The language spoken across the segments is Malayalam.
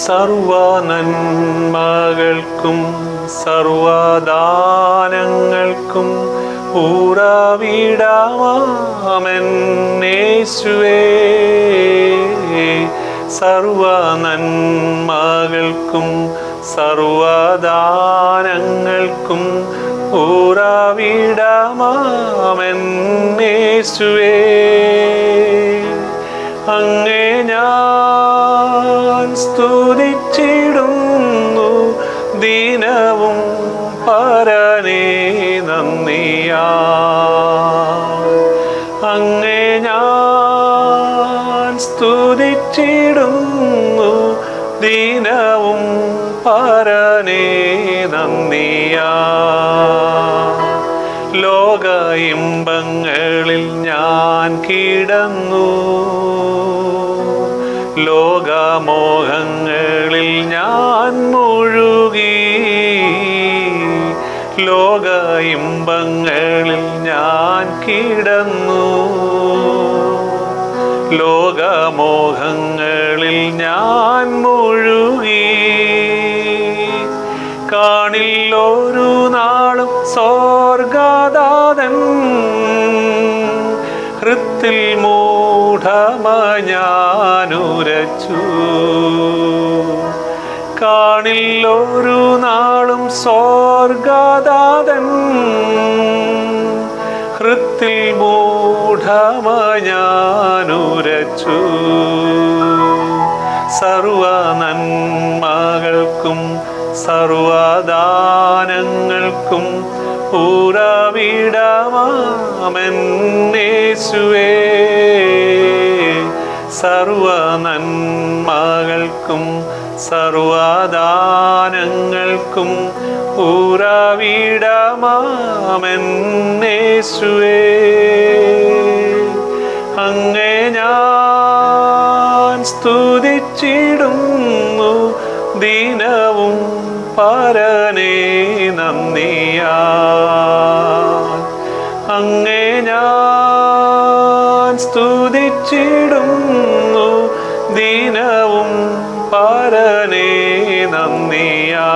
സർവ നന്മകൾക്കും സർവദാനങ്ങൾക്കും ഉറവിടമാമെന്നേശുവേ സർവ നന്മകൾക്കും സർവദാനങ്ങൾക്കും ഉറവിടമാമെന്നേശുവേ അങ്ങേ ഞാൻ സ്തുതിച്ചിടുന്നു ദിനവും പരനേ നന്ദിയാ അങ്ങേ ഞാൻ സ്തുതിച്ചിടുന്നു ദിനവും പരനേ നന്ദിയാ ലോക ഇമ്പങ്ങളിൽ ഞാൻ കിടന്നു ലോകമോഹങ്ങളിൽ ഞാൻ മുഴുകി ലോക ഇമ്പങ്ങളിൽ ഞാൻ കിടന്നു ലോകമോഹങ്ങളിൽ ഞാൻ മുഴുകി കാണില്ലൊരു നാളും സ്വർഗദാതൻ ഹൃത്തിൽ മൂഢമ ഞാനുരച്ചു കാണില്ലൊരു നാളും സ്വർഗദാതൻ ഹൃത്തിൽ മൂഢമ ഞാനുരച്ചു സർവ നന്മകൾക്കും സർവദാനങ്ങൾക്കും ഉറവിടമാമെന്നേശുവേ സർവ നന്മകൾക്കും സർവദാനങ്ങൾക്കും ഉറവിടമാമെന്നേശുവേ അങ്ങേ ഞാൻ സ്തുതിച്ചിടുന്നു ദിനവും പരനേ നന്ദിയാ അങ്ങേ ഞാൻ സ്തുതിച്ചിടുന്നു ദിനവും പരനേ നന്ദിയാ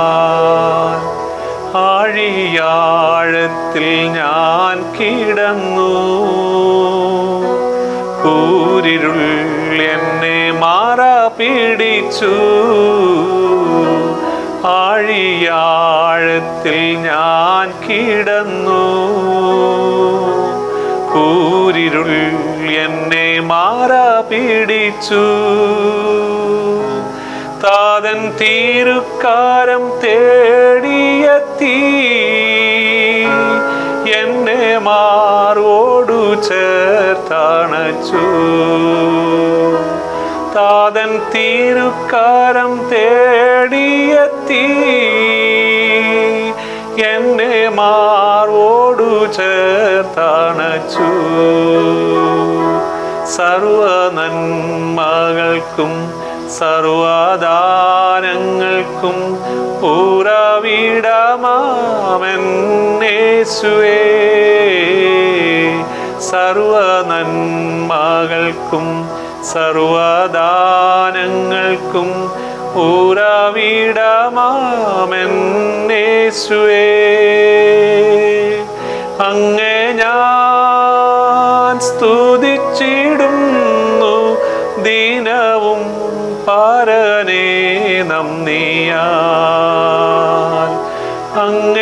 ആഴിയാഴത്തിൽ ഞാൻ കിടന്നു കൂരിരുൾ എന്നെ മാറാ പിടിച്ചു ആഴിയാഴത്തിൽ ഞാൻ കിടന്നു കൂരിരുൾ എന്നെ മാറാ പിടിച്ചു താതൻ തീരുക്കാരം തേടിയെത്തി എന്നെ മാറോടു ചേർത്തണച്ചു താതൻ തീരുക്കാരം തേടിയെത്തി എന്നെ മാറോടു ചേർത്തണച്ചു സർവ നന്മകൾക്കും സർവദാനങ്ങൾക്കും ഉറവിടമാമെന്നേശുവേ സർവ നന്മകൾക്കും സർവദാനങ്ങൾക്കും ഉറവിടമാമെന്നേശുവേ അങ്ങേ ഞാൻ സ്തുതിച്ചിടുന്നു ദിനവും പരനേ നന്ദിയാൽ അങ്ങ്